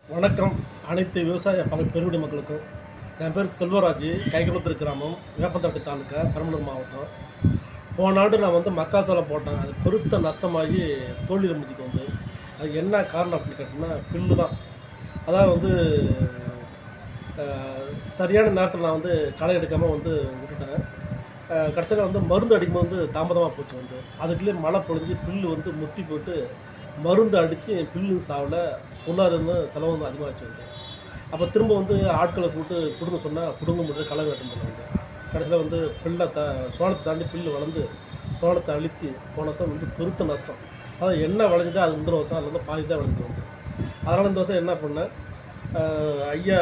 வணக்கம் அனைத்து விவசாய பல பெருங்குடி மக்களுக்கும் என் பேர் செல்வராஜ் கைகுளத்தூர் கிராமம் வேப்பந்தோட்டை தாலுக்கா பெரம்பலூர் மாவட்டம் போன ஆண்டு நான் வந்து மக்காசோளம் போட்டேன் அது பெருத்த நஷ்டமாகி தோல்வி முடிஞ்சுட்டு வந்து அது என்ன காரணம் அப்படின்னு கேட்டிங்கன்னா பில்லு தான் அதான் வந்து அஹ், சரியான நேரத்தில் நான் வந்து களை எடுக்காமல் வந்து விட்டுட்டேன் கடைசியில் வந்து மருந்து அடிக்கும்போது வந்து தாமதமாக போச்சு வந்து அதுக்குள்ளே மழை பொழிஞ்சு புல்லு வந்து முத்தி போட்டு மருந்து அடித்து புல்லு சாவில் பொருளாதாரம் செலவு வந்து அதிகமாகிடுச்சு வந்து அப்போ திரும்ப வந்து ஆட்களை கூப்பிட்டு கொடுங்க சொன்னால் கொடுங்க முடியாது களை வெட்ட முடியல வந்து கடைசியில் வந்து பில்லை த சோளத்தை தாண்டி புல்லு வளர்ந்து சோளத்தை அழுத்தி போன வருஷம் வந்து பெருத்த நஷ்டம் அதாவது என்ன விளைஞ்சதோ அது முந்தின வருஷம் அதில் வந்து பாதி தான் விளைஞ்சது வந்து அதனால் இந்த வருஷம் என்ன பண்ணேன் அஹ் ஐயா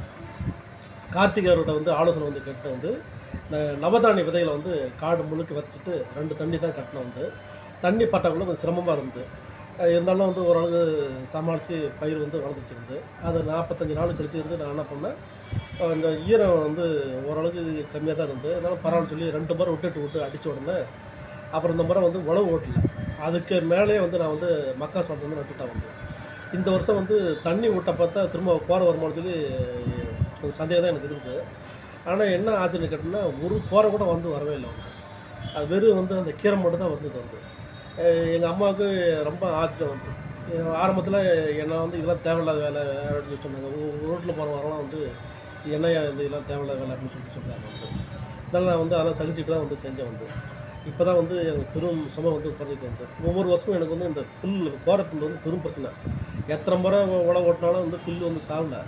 கார்த்திகரோட வந்து ஆலோசனை வந்து கேட்டு வந்து ந- நவதானிய விதைகளை வந்து காடு முழுக்க விதைச்சிட்டு ரெண்டு தண்ணி தான் கட்டினோம் வந்து தண்ணி பட்டாக்குள்ள கொஞ்சம் சிரமமாக இருந்தது அஹ் இருந்தாலும் வந்து ஓரளவு சமாளித்து பயிர் வந்து வளர்ந்துட்டு இருந்து அது நாற்பத்தஞ்சு நாள் கழிச்சு இருந்து நான் என்ன பண்ணேன் அஹ் இந்த ஈரம் வந்து ஓரளவுக்கு கம்மியாக தான் இருந்து இருந்தாலும் பரவாயில்ல சொல்லி ரெண்டு முறை விட்டுட்டு விட்டு அடித்த உடனே அப்புறம் இந்த முறை வந்து உழவு ஓட்டல அதுக்கு மேலேயே வந்து நான் வந்து மக்கா சோளத்தை வந்து நட்டுட்டேன் வந்து இந்த வருஷம் வந்து தண்ணி விட்ட பார்த்தா திரும்ப கோர வருமானு சொல்லி கொஞ்சம் சந்தேகம் தான் எனக்கு இருக்குது ஆனால் என்ன ஆச்சுன்னு கேட்டிங்கன்னா ஒரு கோரை கூட வந்து வரவே இல்லை வந்து அது வெறும் வந்து அந்த கீரை மட்டும் தான் வந்தது வந்து எங்கள் அம்மாவுக்கு ரொம்ப ஆச்சரியம் வந்து ஆரம்பத்தில் என்னை வந்து இதெல்லாம் தேவையில்லாத வேலை அப்படின்னு சொல்லி சொன்னாங்க ரோட்டில் போகிற வரலாம் வந்து என்னையா இந்த இதெல்லாம் தேவையில்லாத வேலை அப்படின்னு சொல்லிட்டு சொல்கிறாங்க வந்து இதெல்லாம் நான் வந்து அதெல்லாம் சகிச்சுட்டு தான் வந்து செஞ்சேன் வந்து இப்போ தான் வந்து எனக்கு பெரும் சுமை வந்து குறைஞ்சிட்டு வந்து ஒவ்வொரு வருஷமும் எனக்கு வந்து இந்த புல் கோர புல் வந்து பெரும் பிரச்சனை எத்தனை முறை உழவு ஓட்டினாலும் வந்து புல் வந்து சாவல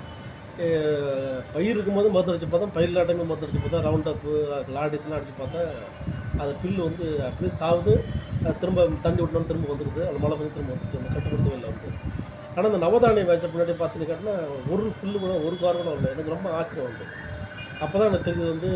அஹ் பயிர் இருக்கும்போது மருந்து அடிச்சு பார்த்தா பயிர் இல்லாட்டமே மருந்து அடிச்சு பார்த்தா ரவுண்ட் அப்பு லாடிஸ்லாம் அடிச்சு பார்த்தா அது புல் வந்து அப்படியே சாவுது அது திரும்ப தண்ணி விட்டணும் திரும்ப வந்துடுது அது மழை வந்து திரும்ப வந்துச்சு அந்த கட்டுப்படுத்தவே இல்லை வந்து ஆனால் இந்த நவதானியம் வச்ச பின்னாடி பார்த்துன்னு கேட்டினா ஒரு புல்லு கூட ஒரு கார் கூட இல்லை எனக்கு ரொம்ப ஆச்சரியம் வந்து அப்போ தான் எனக்கு தெரிஞ்சது வந்து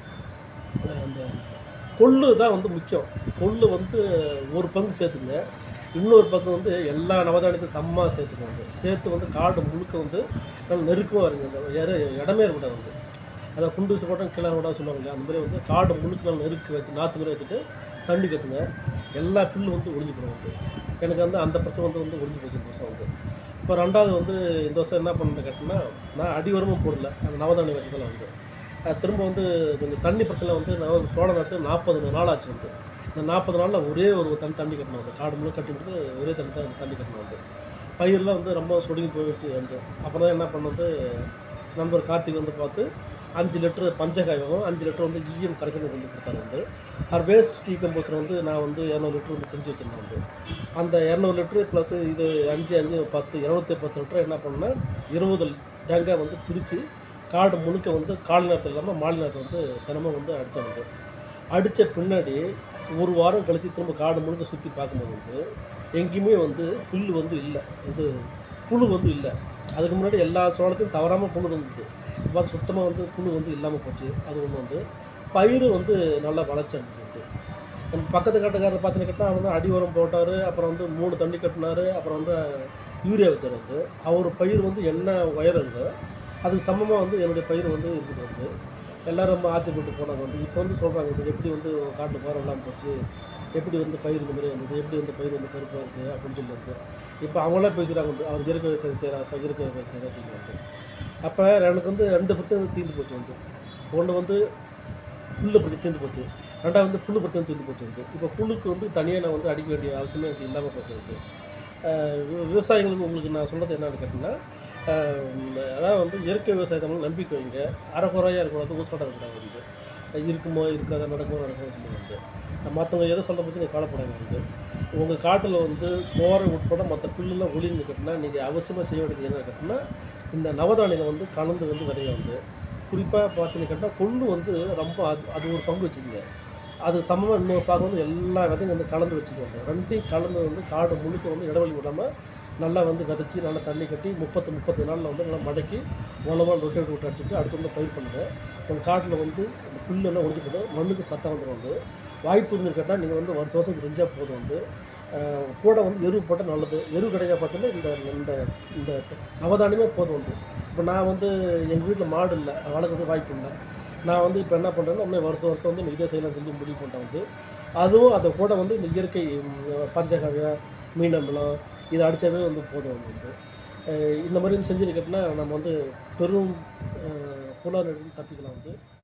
அஹ் அந்த கொள்ளு தான் வந்து முக்கியம் கொள்ளு வந்து ஒரு பங்கு சேர்த்துங்க இன்னொரு பக்கம் வந்து எல்லா நவதானியத்தையும் சம்மா சேர்த்துக்கோங்க சேர்த்து வந்து காடு முழுக்க வந்து நல்ல நெருக்கமாக வருங்க அந்த இட இடமே இருக்கக்கூடாது வந்து அதை குண்டு ஊசி போட்டோம் கிளற விட சொல்லுவாங்க இல்லையா அந்த மாதிரி வந்து காடு முழுக்க நல்லா நெருக்கி வச்சு நாற்று மாதிரி வச்சுட்டு தண்ணி கட்டுங்க எல்லா புல்லு வந்து ஒழிஞ்சு போடும் வந்து எனக்கு வந்து அந்த பிரச்சனை வந்து வந்து ஒழிஞ்சு போச்சு இந்த வருஷம் வந்து இப்போ ரெண்டாவது வந்து இந்த வருஷம் என்ன பண்ண கேட்டிங்கன்னா நான் அடி உரமும் போடல அந்த நவதானியம் வச்சதில் வந்து அது திரும்ப வந்து கொஞ்சம் தண்ணி பிரச்சனை வந்து நான் ஒரு சோளம் நட்டு நாற்பது நாள் ஆச்சு வந்து இந்த நாற்பது நாளில் ஒரே ஒரு தண்ணி தண்ணி கட்டணும் வந்து காடு முழுக்க கட்டி விட்டு ஒரே தண்ணி தான் தண்ணி கட்டணும் வந்து பயிரெலாம் வந்து ரொம்ப சுடுங்கி போயிட்டு வந்து அப்புறம் தான் என்ன பண்ணது நண்பர் கார்த்திக் வந்து பார்த்து அஞ்சு லிட்டரு பஞ்சகாயம் அஞ்சு லிட்டர் வந்து ஈயம் கரைசல் வந்து கொடுத்தாரு வந்து அவர் வேஸ்ட் டீ கம்போசர் வந்து நான் வந்து இரநூறு லிட்டர் வந்து செஞ்சு வச்சிருந்தேன் வந்து அந்த இரநூறு லிட்டரு ப்ளஸ் இது அஞ்சு அஞ்சு பத்து இருநூத்தி பத்து லிட்டர் என்ன பண்ணேன் இருபது டேங்காக வந்து பிரித்து காடு முழுக்க வந்து காலை நேரத்தில் இல்லாமல் மாலை நேரத்தில் வந்து தினமும் வந்து அடித்தேன் வந்து அடித்த பின்னாடி ஒரு வாரம் கழித்து திரும்ப காடு முழுக்க சுற்றி பார்க்கும்போது வந்து எங்கேயுமே வந்து புல் வந்து இல்லை இது புழு வந்து இல்லை அதுக்கு முன்னாடி எல்லா சோளத்தையும் தவறாமல் புழு இருந்தது இப்போ சுத்தமாக வந்து புழு வந்து இல்லாமல் போச்சு அது ஒன்று வந்து பயிர் வந்து நல்லா வளர்ச்சி அடைஞ்சு வந்து நம்ம பக்கத்து காட்டுக்காரர் பார்த்தீங்கன்னா கேட்டால் அவர் வந்து அடி உரம் போட்டார் அப்புறம் வந்து மூணு தண்ணி கட்டினார் அப்புறம் வந்து யூரியா வச்சார் வந்து அவர் பயிர் வந்து என்ன உயரம் இருக்கோ அதுக்கு சமமாக வந்து என்னுடைய பயிர் வந்து இருக்குது வந்து எல்லோரும் ரொம்ப ஆச்சரியப்பட்டு போனாங்க வந்து இப்போ வந்து சொல்கிறாங்க இது எப்படி வந்து காட்டு போகிற இல்லாமல் போச்சு எப்படி வந்து பயிர் இந்த மாதிரி வந்தது எப்படி வந்து பயிர் வந்து கருப்பாக இருக்குது அப்படின்னு சொல்லி வந்து இப்போ அவங்களே பேசுகிறாங்க வந்து அவர் இயற்கை விவசாயம் செய்கிறார் இப்போ இயற்கை விவசாயம் செய்கிறார் அப்படின்னு வந்து அப்போ எனக்கு வந்து ரெண்டு பிரச்சனை வந்து தீர்ந்து போச்சு வந்து ஒன்று வந்து புல்லு பிரச்சனை தீர்ந்து போச்சு ரெண்டாவது வந்து புல்லு பிரச்சனை தீர்ந்து போச்சு வந்து இப்போ புல்லுக்கு வந்து தனியாக நான் வந்து அடிக்க வேண்டிய அவசியமே எனக்கு இல்லாமல் போச்சு வந்து ஆஹ் வி- விவசாயிகளுக்கு உங்களுக்கு நான் சொல்கிறது என்னன்னு கேட்டிங்கன்னா ஆஹ் இந்த- அதாவது வந்து இயற்கை விவசாயத்தை மேல நம்பிக்கை வைங்க அறக்குறையாக இருக்கக்கூடாது ஊசலாட்டம் இருக்கக்கூடாது வந்து அது இருக்குமோ இருக்காதோ நடக்குமோ நடக்குமோ வந்து மற்றவங்க எதை சொல்ல பற்றி நீங்கள் கவலைப்படாங்க வந்து உங்கள் காட்டில் வந்து கோரை உட்பட மற்ற புல்லுலாம் ஒளிந்து கட்டினா நீங்கள் அவசியமாக செய்ய வேண்டியது என்ன கட்டினா இந்த நவதானியங்கள் வந்து கலந்து வந்து விதைய வந்து குறிப்பாக பார்த்தீங்கன்னு கேட்டால் கொள்ளு வந்து ரொம்ப அது அது ஒரு பங்கு வச்சுக்கோங்க அது சமமாக இன்னொரு பார்க்க வந்து எல்லா விதையும் வந்து கலந்து வச்சுக்கோங்க ரெண்டையும் கலந்து வந்து காடு முழுக்க வந்து இடைவெளி விடாமல் நல்லா வந்து விதைச்சி நல்லா தண்ணி கட்டி முப்பத்து முப்பது நாளில் வந்து நல்லா மடக்கி உணவாக ரொட்டேட் விட்டு அடிச்சுட்டு அடுத்து வந்து பயிர் பண்ணுங்கள் உங்கள் காட்டில் வந்து அந்த புல்லெல்லாம் ஒழிஞ்சு போடும் மண்ணுக்கு சத்தம் வந்துடும் வந்து வாய்ப்பு இருந்து கேட்டால் நீங்கள் வந்து வருஷம் வருஷம் இது செஞ்சால் போதும் வந்து ஆஹ் கூட வந்து எரு போட்டால் நல்லது எரு கிடைக்க பார்த்தீங்கன்னா இந்த இந்த இந்த நவதானியமே போதும் வந்து இப்போ நான் வந்து எங்கள் வீட்டில் மாடு இல்லை வளர்க்குறது வாய்ப்பு இல்லை நான் வந்து இப்போ என்ன பண்ணுறேன்னா இன்னும் வருஷம் வருஷம் வந்து இதே செய்யலாம் சொல்லி முடிவு பண்ணிட்டேன் வந்து அதுவும் அதை கூட வந்து இந்த இயற்கை ம், பஞ்சகவ்யம் மீனம்பலம் இதை அடித்தாவே வந்து போதும் வந்து அஹ் இந்த மாதிரி செஞ்சு கட்டினா நம்ம வந்து பெரும் அஹ், பொருளாதார நெருக்கடி தப்பிக்கலாம் வந்து